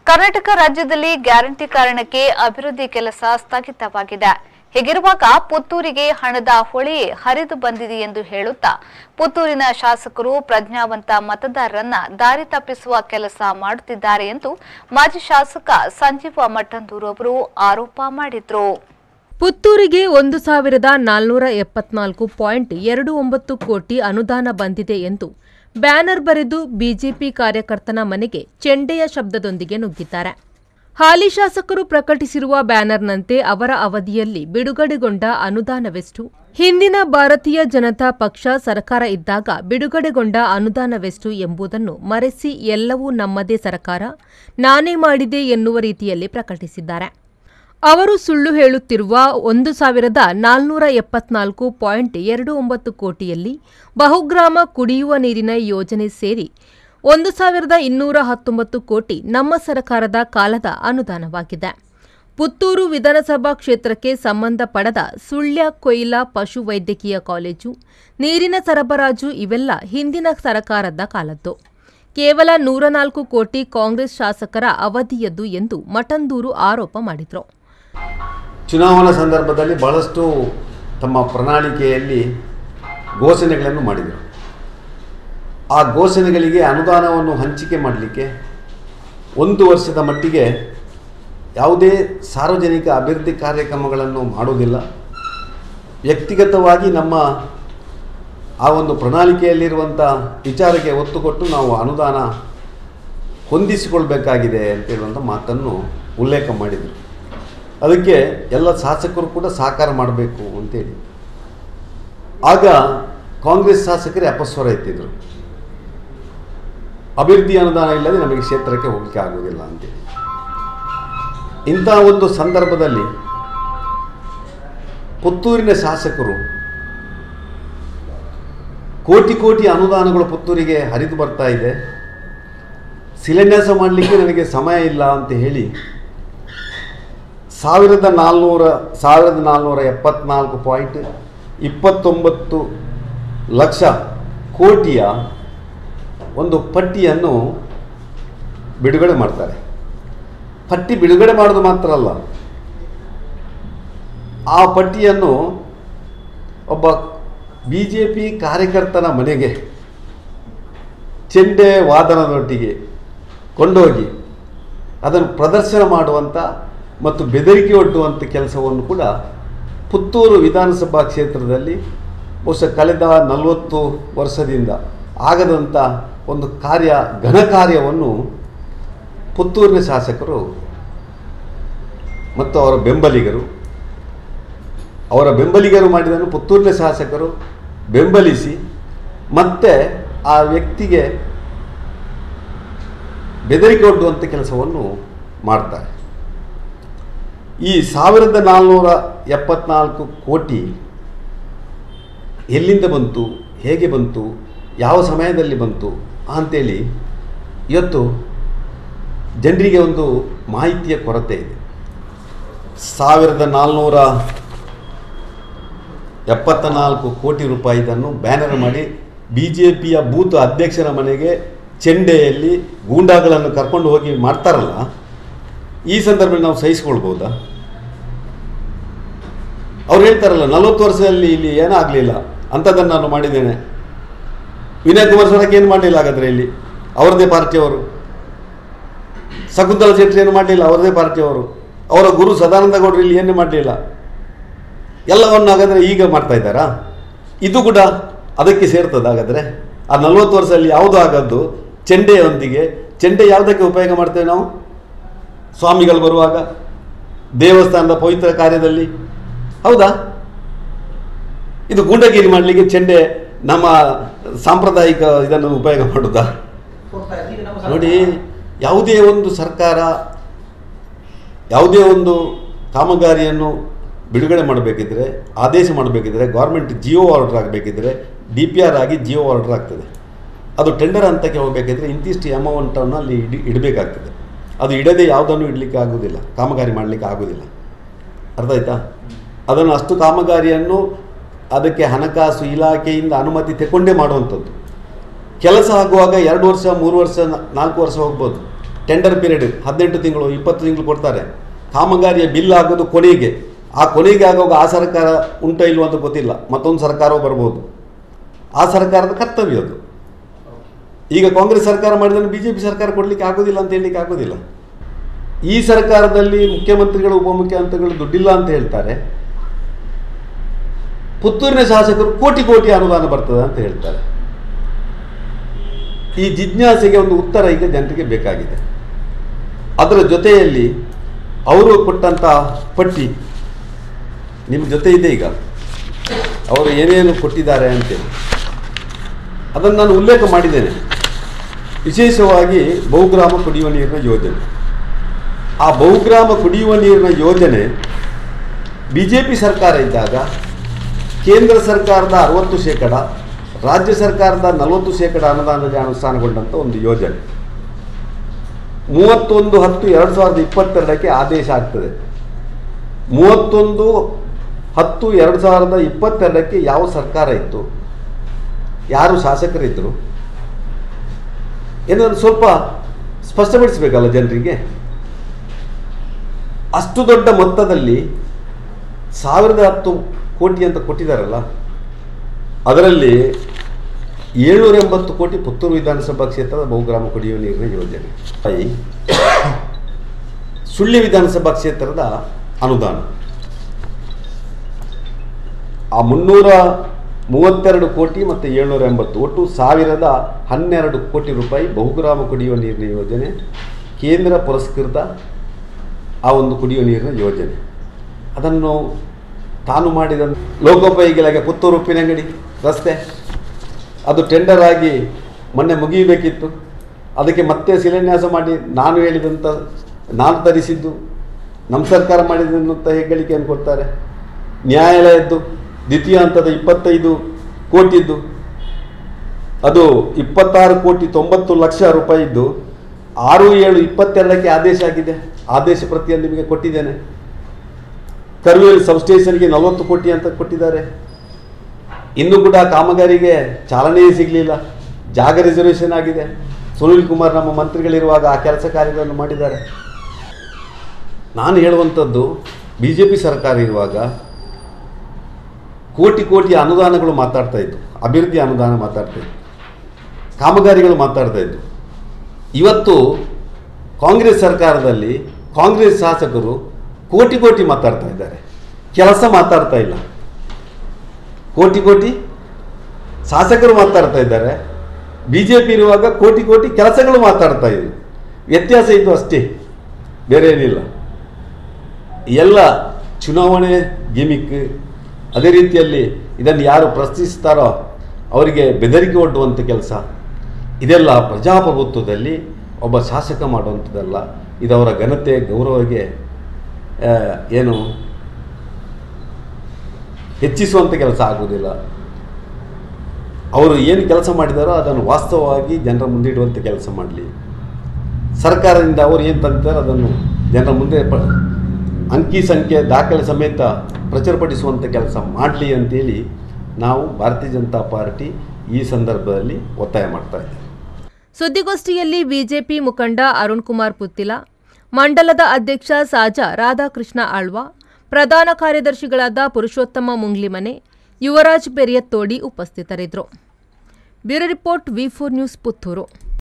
ಕರ್ನಾಟಕ ರಾಜ್ಯದಲ್ಲಿ ಗ್ಯಾರಂಟಿ ಕಾರಣಕ್ಕೆ ಅಭಿವೃದ್ಧಿ ಕೆಲಸ ಸ್ಥಗಿತವಾಗಿದೆ ಹೀಗಿರುವಾಗ ಪುತ್ತೂರಿಗೆ ಹಣದ ಹೊಳೆ ಹರಿದು ಬಂದಿದೆ ಎಂದು ಹೇಳುತ್ತಾ ಪುತ್ತೂರಿನ ಶಾಸಕರು ಪ್ರಜ್ಞಾವಂತ ಮತದಾರರನ್ನ ದಾರಿ ತಪ್ಪಿಸುವ ಕೆಲಸ ಮಾಡುತ್ತಿದ್ದಾರೆ ಎಂದು ಮಾಜಿ ಶಾಸಕ ಸಂಜೀವ ಮಠಂದೂರು ಅವರು ಆರೋಪ ಮಾಡಿದ್ರು ಪುತ್ತೂರಿಗೆ ಒಂದು ಸಾವಿರದ ನಾಲ್ನೂರ ಎಪ್ಪತ್ನಾಲ್ಕು ಪಾಯಿಂಟ್ ಎರಡು ಒಂಬತ್ತು ಕೋಟಿ ಅನುದಾನ ಬಂದಿದೆ ಎಂದು ಬ್ಯಾನರ್ ಬರೆದು ಬಿಜೆಪಿ ಕಾರ್ಯಕರ್ತನ ಮನೆಗೆ ಚೆಂಡೆಯ ಶಬ್ದದೊಂದಿಗೆ ನುಗ್ಗಿದ್ದಾರೆ ಹಾಲಿ ಶಾಸಕರು ಪ್ರಕಟಿಸಿರುವ ಬ್ಯಾನರ್ನಂತೆ ಅವರ ಅವಧಿಯಲ್ಲಿ ಬಿಡುಗಡೆಗೊಂಡ ಅನುದಾನವೆಷ್ಟು ಹಿಂದಿನ ಭಾರತೀಯ ಜನತಾ ಪಕ್ಷ ಸರ್ಕಾರ ಇದ್ದಾಗ ಬಿಡುಗಡೆಗೊಂಡ ಅನುದಾನವೆಷ್ಟು ಎಂಬುದನ್ನು ಮರೆಸಿ ಎಲ್ಲವೂ ನಮ್ಮದೇ ಸರ್ಕಾರ ನಾನೇ ಮಾಡಿದೆ ಎನ್ನುವ ರೀತಿಯಲ್ಲಿ ಪ್ರಕಟಿಸಿದ್ದಾರೆ ಅವರು ಸುಳ್ಳು ಹೇಳುತ್ತಿರುವ ಒಂದು ಸಾವಿರದ ನಾಲ್ನೂರ ಎಪ್ಪತ್ನಾಲ್ಕು ಪಾಯಿಂಟ್ ಎರಡು ಒಂಬತ್ತು ಕೋಟಿಯಲ್ಲಿ ಬಹುಗ್ರಾಮ ಕುಡಿಯುವ ನೀರಿನ ಯೋಜನೆ ಸೇರಿ ಒಂದು ಸಾವಿರದ ಇನ್ನೂರ ಹತ್ತೊಂಬತ್ತು ಕೋಟಿ ನಮ್ಮ ಸರ್ಕಾರದ ಕಾಲದ ಅನುದಾನವಾಗಿದೆ ಪುತ್ತೂರು ವಿಧಾನಸಭಾ ಕ್ಷೇತ್ರಕ್ಕೆ ಸಂಬಂಧಪಡದ ಸುಳ್ಯ ಕೊಯ್ಲಾ ಪಶು ವೈದ್ಯಕೀಯ ಕಾಲೇಜು ನೀರಿನ ಸರಬರಾಜು ಇವೆಲ್ಲ ಹಿಂದಿನ ಸರ್ಕಾರದ ಕಾಲದ್ದು ಕೇವಲ ನೂರ ನಾಲ್ಕು ಕೋಟಿ ಕಾಂಗ್ರೆಸ್ ಶಾಸಕರ ಅವಧಿಯದ್ದು ಎಂದು ಮಠಂದೂರು ಆರೋಪ ಮಾಡಿದರು ಚುನಾವಣಾ ಸಂದರ್ಭದಲ್ಲಿ ಬಹಳಷ್ಟು ತಮ್ಮ ಪ್ರಣಾಳಿಕೆಯಲ್ಲಿ ಘೋಷಣೆಗಳನ್ನು ಮಾಡಿದರು ಆ ಘೋಷಣೆಗಳಿಗೆ ಅನುದಾನವನ್ನು ಹಂಚಿಕೆ ಮಾಡಲಿಕ್ಕೆ ಒಂದು ವರ್ಷದ ಮಟ್ಟಿಗೆ ಯಾವುದೇ ಸಾರ್ವಜನಿಕ ಅಭಿವೃದ್ಧಿ ಕಾರ್ಯಕ್ರಮಗಳನ್ನು ಮಾಡುವುದಿಲ್ಲ ವ್ಯಕ್ತಿಗತವಾಗಿ ನಮ್ಮ ಆ ಒಂದು ಪ್ರಣಾಳಿಕೆಯಲ್ಲಿರುವಂಥ ವಿಚಾರಕ್ಕೆ ಒತ್ತು ಕೊಟ್ಟು ನಾವು ಅನುದಾನ ಹೊಂದಿಸಿಕೊಳ್ಬೇಕಾಗಿದೆ ಅಂತೇಳುವಂಥ ಮಾತನ್ನು ಉಲ್ಲೇಖ ಮಾಡಿದರು ಅದಕ್ಕೆ ಎಲ್ಲ ಶಾಸಕರು ಕೂಡ ಸಹಕಾರ ಮಾಡಬೇಕು ಅಂತೇಳಿ ಆಗ ಕಾಂಗ್ರೆಸ್ ಶಾಸಕರೇ ಅಪಸ್ವರ ಎತ್ತಿದ್ರು ಅಭಿವೃದ್ಧಿ ಅನುದಾನ ಇಲ್ಲದೆ ನಮಗೆ ಕ್ಷೇತ್ರಕ್ಕೆ ಹೋಗಲಿಕ್ಕೆ ಆಗುವುದಿಲ್ಲ ಅಂತೇಳಿ ಇಂಥ ಒಂದು ಸಂದರ್ಭದಲ್ಲಿ ಪುತ್ತೂರಿನ ಶಾಸಕರು ಕೋಟಿ ಕೋಟಿ ಅನುದಾನಗಳು ಪುತ್ತೂರಿಗೆ ಹರಿದು ಬರ್ತಾ ಇದೆ ಶಿಲಾನ್ಯಾಸ ಮಾಡಲಿಕ್ಕೆ ನನಗೆ ಸಮಯ ಇಲ್ಲ ಅಂತ ಹೇಳಿ ಸಾವಿರದ ನಾಲ್ನೂರ ಸಾವಿರದ ನಾಲ್ನೂರ ಎಪ್ಪತ್ನಾಲ್ಕು ಪಾಯಿಂಟ್ ಇಪ್ಪತ್ತೊಂಬತ್ತು ಲಕ್ಷ ಕೋಟಿಯ ಒಂದು ಪಟ್ಟಿಯನ್ನು ಬಿಡುಗಡೆ ಮಾಡ್ತಾರೆ ಪಟ್ಟಿ ಬಿಡುಗಡೆ ಮಾಡೋದು ಮಾತ್ರ ಅಲ್ಲ ಆ ಪಟ್ಟಿಯನ್ನು ಒಬ್ಬ ಬಿ ಜೆ ಪಿ ಕಾರ್ಯಕರ್ತನ ಮನೆಗೆ ಚೆಂಡೆ ವಾದನದೊಟ್ಟಿಗೆ ಕೊಂಡೋಗಿ ಅದನ್ನು ಪ್ರದರ್ಶನ ಮಾಡುವಂಥ ಮತ್ತು ಬೆದರಿಕೆ ಒಡ್ಡುವಂಥ ಕೆಲಸವನ್ನು ಕೂಡ ಪುತ್ತೂರು ವಿಧಾನಸಭಾ ಕ್ಷೇತ್ರದಲ್ಲಿ ಬಹುಶಃ ಕಳೆದ ನಲವತ್ತು ವರ್ಷದಿಂದ ಆಗದಂಥ ಒಂದು ಕಾರ್ಯ ಘನ ಕಾರ್ಯವನ್ನು ಪುತ್ತೂರಿನ ಶಾಸಕರು ಮತ್ತು ಅವರ ಬೆಂಬಲಿಗರು ಅವರ ಬೆಂಬಲಿಗರು ಮಾಡಿದನ್ನು ಪುತ್ತೂರಿನ ಶಾಸಕರು ಬೆಂಬಲಿಸಿ ಮತ್ತೆ ಆ ವ್ಯಕ್ತಿಗೆ ಬೆದರಿಕೆ ಒಡ್ಡುವಂಥ ಕೆಲಸವನ್ನು ಮಾಡ್ತಾರೆ ಈ ಸಾವಿರದ ನಾಲ್ನೂರ ಎಪ್ಪತ್ನಾಲ್ಕು ಕೋಟಿ ಎಲ್ಲಿಂದ ಬಂತು ಹೇಗೆ ಬಂತು ಯಾವ ಸಮಯದಲ್ಲಿ ಬಂತು ಅಂಥೇಳಿ ಇವತ್ತು ಜನರಿಗೆ ಒಂದು ಮಾಹಿತಿಯ ಕೊರತೆ ಇದೆ ಸಾವಿರದ ನಾಲ್ನೂರ ಎಪ್ಪತ್ತ ನಾಲ್ಕು ಕೋಟಿ ರೂಪಾಯಿದನ್ನು ಬ್ಯಾನರ್ ಮಾಡಿ ಬಿ ಜೆ ಪಿಯ ಬೂತ್ ಅಧ್ಯಕ್ಷರ ಮನೆಗೆ ಚೆಂಡೆಯಲ್ಲಿ ಗೂಂಡಾಗಳನ್ನು ಕರ್ಕೊಂಡು ಹೋಗಿ ಮಾಡ್ತಾರಲ್ಲ ಈ ಸಂದರ್ಭದಲ್ಲಿ ನಾವು ಸಹಿಸ್ಕೊಳ್ಬೋದಾ ಅವ್ರು ಹೇಳ್ತಾರಲ್ಲ ನಲವತ್ತು ವರ್ಷದಲ್ಲಿ ಇಲ್ಲಿ ಏನಾಗಲಿಲ್ಲ ಅಂಥದ್ದನ್ನು ನಾನು ಮಾಡಿದ್ದೇನೆ ವಿನಯ್ ಕುಮಾರ್ ಸರಕ್ಕೆ ಏನು ಮಾಡಲಿಲ್ಲ ಹಾಗಾದರೆ ಇಲ್ಲಿ ಅವರದೇ ಪಾರ್ಟಿಯವರು ಶಕುಂತಲ ಶೆಟ್ಟಿ ಏನು ಮಾಡಲಿಲ್ಲ ಅವರದೇ ಪಾರ್ಟಿಯವರು ಅವರ ಗುರು ಸದಾನಂದ ಗೌಡರು ಇಲ್ಲಿ ಏನು ಮಾಡಲಿಲ್ಲ ಎಲ್ಲವನ್ನು ಹಾಗಾದರೆ ಈಗ ಮಾಡ್ತಾ ಇದ್ದಾರಾ ಇದು ಕೂಡ ಅದಕ್ಕೆ ಸೇರ್ತದೆ ಹಾಗಾದರೆ ಆ ನಲ್ವತ್ತು ವರ್ಷದಲ್ಲಿ ಯಾವುದು ಆಗದ್ದು ಚೆಂಡೆಯೊಂದಿಗೆ ಚೆಂಡೆ ಯಾವುದಕ್ಕೆ ಉಪಯೋಗ ಮಾಡ್ತೇವೆ ನಾವು ಸ್ವಾಮಿಗಳು ಬರುವಾಗ ದೇವಸ್ಥಾನದ ಪವಿತ್ರ ಕಾರ್ಯದಲ್ಲಿ ಹೌದಾ ಇದು ಗೂಂಡಗಿರಿ ಮಾಡಲಿಕ್ಕೆ ಚೆಂಡೆ ನಮ್ಮ ಸಾಂಪ್ರದಾಯಿಕ ಇದನ್ನು ಉಪಯೋಗ ಮಾಡೋದಾ ನೋಡಿ ಯಾವುದೇ ಒಂದು ಸರ್ಕಾರ ಯಾವುದೇ ಒಂದು ಕಾಮಗಾರಿಯನ್ನು ಬಿಡುಗಡೆ ಮಾಡಬೇಕಿದ್ರೆ ಆದೇಶ ಮಾಡಬೇಕಿದ್ರೆ ಗೌರ್ಮೆಂಟ್ ಜಿಯೋ ಆರ್ಡರ್ ಆಗಬೇಕಿದ್ರೆ ಡಿ ಪಿ ಆರ್ ಆಗಿ ಜಿಯೋ ಆರ್ಡರ್ ಆಗ್ತದೆ ಅದು ಟೆಂಡರ್ ಹಂತಕ್ಕೆ ಹೋಗಬೇಕಿದ್ರೆ ಇಂತಿಷ್ಟು ಅಮೌಂಟನ್ನು ಅಲ್ಲಿ ಇಡಿ ಇಡಬೇಕಾಗ್ತದೆ ಅದು ಇಡದೆ ಯಾವುದನ್ನು ಇಡಲಿಕ್ಕೆ ಆಗೋದಿಲ್ಲ ಕಾಮಗಾರಿ ಮಾಡಲಿಕ್ಕೆ ಆಗೋದಿಲ್ಲ ಅರ್ಥ ಆಯ್ತಾ ಅದನ್ನು ಅಷ್ಟು ಕಾಮಗಾರಿಯನ್ನು ಅದಕ್ಕೆ ಹಣಕಾಸು ಇಲಾಖೆಯಿಂದ ಅನುಮತಿ ತಗೊಂಡೇ ಮಾಡುವಂಥದ್ದು ಕೆಲಸ ಆಗುವಾಗ ಎರಡು ವರ್ಷ ಮೂರು ವರ್ಷ ನ- ನಾಲ್ಕು ವರ್ಷ ಹೋಗ್ಬೋದು ಟೆಂಡರ್ ಪೀರಿಯಡ್ ಹದಿನೆಂಟು ತಿಂಗಳು ಇಪ್ಪತ್ತು ತಿಂಗಳು ಕೊಡ್ತಾರೆ ಕಾಮಗಾರಿಯ ಬಿಲ್ ಆಗೋದು ಕೊನೆಗೆ ಆ ಕೊನೆಗೆ ಆಗುವಾಗ ಆ ಸರ್ಕಾರ ಉಂಟ ಇಲ್ವೋ ಅಂತ ಗೊತ್ತಿಲ್ಲ ಮತ್ತೊಂದು ಸರ್ಕಾರವೂ ಬರ್ಬೋದು ಆ ಸರ್ಕಾರದ ಕರ್ತವ್ಯ ಅದು ಈಗ ಕಾಂಗ್ರೆಸ್ ಸರ್ಕಾರ ಮಾಡಿದ್ರೆ ಬಿ ಜೆ ಪಿ ಸರ್ಕಾರ ಕೊಡಲಿಕ್ಕೆ ಆಗೋದಿಲ್ಲ ಅಂತ ಹೇಳಲಿಕ್ಕೆ ಆಗೋದಿಲ್ಲ ಈ ಸರ್ಕಾರದಲ್ಲಿ ಮುಖ್ಯಮಂತ್ರಿಗಳು ಉಪಮುಖ್ಯಮಂತ್ರಿಗಳು ದುಡ್ಡಿಲ್ಲ ಅಂತ ಹೇಳ್ತಾರೆ ಪುತ್ತೂರಿನ ಶಾಸಕರು ಕೋಟಿ ಕೋಟಿ ಅನುದಾನ ಬರ್ತದೆ ಅಂತ ಹೇಳ್ತಾರೆ ಈ ಜಿಜ್ಞಾಸೆಗೆ ಒಂದು ಉತ್ತರ ಈಗ ಜನರಿಗೆ ಬೇಕಾಗಿದೆ ಅದರ ಜೊತೆಯಲ್ಲಿ ಅವರು ಕೊಟ್ಟಂಥ ಪಟ್ಟಿ ನಿಮ್ಮ ಜೊತೆ ಇದೆ ಈಗ ಅವರು ಏನೇನು ಕೊಟ್ಟಿದ್ದಾರೆ ಅಂತೇಳಿ ಅದನ್ನು ನಾನು ಉಲ್ಲೇಖ ಮಾಡಿದ್ದೇನೆ ವಿಶೇಷವಾಗಿ ಬಹುಗ್ರಾಮ ಕುಡಿಯುವ ನೀರಿನ ಯೋಜನೆ ಆ ಬಹುಗ್ರಾಮ ಕುಡಿಯುವ ನೀರಿನ ಯೋಜನೆ ಬಿ ಜೆ ಪಿ ಸರ್ಕಾರ ಇದ್ದಾಗ ಕೇಂದ್ರ ಸರ್ಕಾರದ ಅರವತ್ತು ಶೇಕಡ ರಾಜ್ಯ ಸರ್ಕಾರದ ನಲವತ್ತು ಶೇಕಡ ಅನುದಾನದಲ್ಲಿ ಅನುಷ್ಠಾನಗೊಂಡಂಥ ಒಂದು ಯೋಜನೆ ಮೂವತ್ತೊಂದು ಹತ್ತು ಎರಡು ಸಾವಿರದ ಇಪ್ಪತ್ತೆರಡಕ್ಕೆ ಆದೇಶ ಆಗ್ತದೆ ಮೂವತ್ತೊಂದು ಹತ್ತು ಎರಡು ಸಾವಿರದ ಇಪ್ಪತ್ತೆರಡಕ್ಕೆ ಯಾವ ಸರ್ಕಾರ ಇತ್ತು ಯಾರು ಶಾಸಕರಿದ್ದರು ಏನಾದ್ರು ಸ್ವಲ್ಪ ಸ್ಪಷ್ಟಪಡಿಸಬೇಕಲ್ಲ ಜನರಿಗೆ ಅಷ್ಟು ದೊಡ್ಡ ಮೊತ್ತದಲ್ಲಿ ಸಾವಿರದ ಹತ್ತು ಕೋಟಿ ಅಂತ ಕೊಟ್ಟಿದ್ದಾರಲ್ಲ ಅದರಲ್ಲಿ ಏಳ್ನೂರ ಎಂಬತ್ತು ಕೋಟಿ ಪುತ್ತೂರು ವಿಧಾನಸಭಾ ಕ್ಷೇತ್ರದ ಬಹುಗ್ರಾಮ ಕುಡಿಯುವ ನೀರಿನ ಯೋಜನೆ ಐ ಸುಳ್ಯ ವಿಧಾನಸಭಾ ಕ್ಷೇತ್ರದ ಅನುದಾನ ಆ ಮುನ್ನೂರ ಮೂವತ್ತೆರಡು ಕೋಟಿ ಮತ್ತು ಏಳ್ನೂರ ಎಂಬತ್ತು ಒಟ್ಟು ಸಾವಿರದ ಹನ್ನೆರಡು ಕೋಟಿ ರೂಪಾಯಿ ಬಹುಗ್ರಾಮ ಕುಡಿಯುವ ನೀರಿನ ಯೋಜನೆ ಕೇಂದ್ರ ಪುರಸ್ಕೃತ ಆ ಒಂದು ಕುಡಿಯುವ ನೀರಿನ ಯೋಜನೆ ಅದನ್ನು ತಾನು ಮಾಡಿದ ಲೋಕೋಪಯೋಗಿ ಇಲಾಖೆ ಪುತ್ತೂರು ಉಪ್ಪಿನಂಗಡಿ ರಸ್ತೆ ಅದು ಟೆಂಡರ್ ಆಗಿ ಮೊನ್ನೆ ಮುಗಿಯಬೇಕಿತ್ತು ಅದಕ್ಕೆ ಮತ್ತೆ ಶಿಲಾನ್ಯಾಸ ಮಾಡಿ ನಾನು ಹೇಳಿದಂಥ ನಾನು ತರಿಸಿದ್ದು ನಮ್ಮ ಸರ್ಕಾರ ಮಾಡಿದಂಥ ಹೆಗ್ಗಳಿಕೆಯನ್ನು ಕೊಡ್ತಾರೆ ನ್ಯಾಯಾಲಯದ್ದು ದ್ವಿತೀಯ ಹಂತದ ಇಪ್ಪತ್ತೈದು ಕೋಟಿದ್ದು ಅದು ಇಪ್ಪತ್ತಾರು ಕೋಟಿ ತೊಂಬತ್ತು ಲಕ್ಷ ರೂಪಾಯಿದ್ದು ಆರು ಏಳು ಇಪ್ಪತ್ತೆರಡಕ್ಕೆ ಆದೇಶ ಆಗಿದೆ ಆದೇಶ ಪ್ರತಿಯನ್ನು ನಿಮಗೆ ಕೊಟ್ಟಿದ್ದೇನೆ ಕರ್ವೇಲ್ ಸಬ್ಸ್ಟೇಷನ್ಗೆ ನಲವತ್ತು ಕೋಟಿ ಅಂತ ಕೊಟ್ಟಿದ್ದಾರೆ ಇನ್ನೂ ಕೂಡ ಕಾಮಗಾರಿಗೆ ಚಾಲನೆಯೇ ಸಿಗಲಿಲ್ಲ ಜಾಗ ರಿಸರ್ವೇಷನ್ ಆಗಿದೆ ಸುನಿಲ್ ಕುಮಾರ್ ನಮ್ಮ ಮಂತ್ರಿಗಳಿರುವಾಗ ಆ ಕೆಲಸ ಕಾರ್ಯಗಳನ್ನು ಮಾಡಿದ್ದಾರೆ ನಾನು ಹೇಳುವಂಥದ್ದು ಬಿ ಜೆ ಪಿ ಸರ್ಕಾರ ಇರುವಾಗ ಕೋಟಿ ಕೋಟಿ ಅನುದಾನಗಳು ಮಾತಾಡ್ತಾ ಇತ್ತು ಅಭಿವೃದ್ಧಿ ಅನುದಾನ ಮಾತಾಡ್ತಾ ಇತ್ತು ಕಾಮಗಾರಿಗಳು ಮಾತಾಡ್ತಾ ಇತ್ತು ಇವತ್ತು ಕಾಂಗ್ರೆಸ್ ಸರ್ಕಾರದಲ್ಲಿ ಕಾಂಗ್ರೆಸ್ ಶಾಸಕರು ಕೋಟಿ ಕೋಟಿ ಮಾತಾಡ್ತಾ ಇದ್ದಾರೆ ಕೆಲಸ ಮಾತಾಡ್ತಾ ಇಲ್ಲ ಕೋಟಿ ಕೋಟಿ ಶಾಸಕರು ಮಾತಾಡ್ತಾ ಇದ್ದಾರೆ ಬಿ ಜೆ ಪಿ ಇರುವಾಗ ಕೋಟಿ ಕೋಟಿ ಕೆಲಸಗಳು ಮಾತಾಡ್ತಾ ಇದ್ರು ವ್ಯತ್ಯಾಸ ಇದ್ದು ಅಷ್ಟೇ ಬೇರೆ ಏನಿಲ್ಲ ಎಲ್ಲ ಚುನಾವಣೆ ಗಿಮಿಕ್ ಅದೇ ರೀತಿಯಲ್ಲಿ ಇದನ್ನು ಯಾರು ಪ್ರಶ್ನಿಸ್ತಾರೋ ಅವರಿಗೆ ಬೆದರಿಕೆ ಒಡ್ಡುವಂಥ ಕೆಲಸ ಇದೆಲ್ಲ ಪ್ರಜಾಪ್ರಭುತ್ವದಲ್ಲಿ ಒಬ್ಬ ಶಾಸಕ ಮಾಡುವಂಥದ್ದಲ್ಲ ಇದವರ ಘನತೆ ಗೌರವಕ್ಕೆ ಆ, ಏನು ಹೆಚ್ಚಿಸುವಂಥ ಕೆಲಸ ಆಗುವುದಿಲ್ಲ ಅವರು ಏನು ಕೆಲಸ ಮಾಡಿದಾರೋ ಅದನ್ನು ವಾಸ್ತವವಾಗಿ ಜನರ ಮುಂದೆ ಇಡುವಂಥ ಕೆಲಸ ಮಾಡಲಿ ಸರ್ಕಾರದಿಂದ ಅವರು ಏನು ತಂದಿದ್ದಾರೋ ಅದನ್ನು ಜನರ ಮುಂದೆ ಪ ಅಂಕಿ ಸಂಖ್ಯೆ ದಾಖಲೆ ಸಮೇತ ಪ್ರಚುರಪಡಿಸುವಂಥ ಕೆಲಸ ಮಾಡಲಿ ಅಂತೇಳಿ ನಾವು ಭಾರತೀಯ ಜನತಾ ಪಾರ್ಟಿ ಈ ಸಂದರ್ಭದಲ್ಲಿ ಒತ್ತಾಯ ಮಾಡ್ತಾ ಇದ್ದೀವಿ ಸುದ್ದಿಗೋಷ್ಠಿಯಲ್ಲಿ ಬಿಜೆಪಿ ಮುಖಂಡ ಅರುಣ್ ಕುಮಾರ್ ಪುತ್ತಿಲ ಮಂಡಲದ ಅಧ್ಯಕ್ಷ ಸಾಜಾ ರಾಧಾಕೃಷ್ಣ ಆಳ್ವ ಪ್ರಧಾನ ಕಾರ್ಯದರ್ಶಿಗಳಾದ ಪುರುಷೋತ್ತಮ ಮುಂಗ್ಲಿಮನೆ ಯುವರಾಜ್ ಪೆರಿಯತ್ತೋಡಿ ಉಪಸ್ಥಿತರಿದ್ದರು bureau report V four news Puttur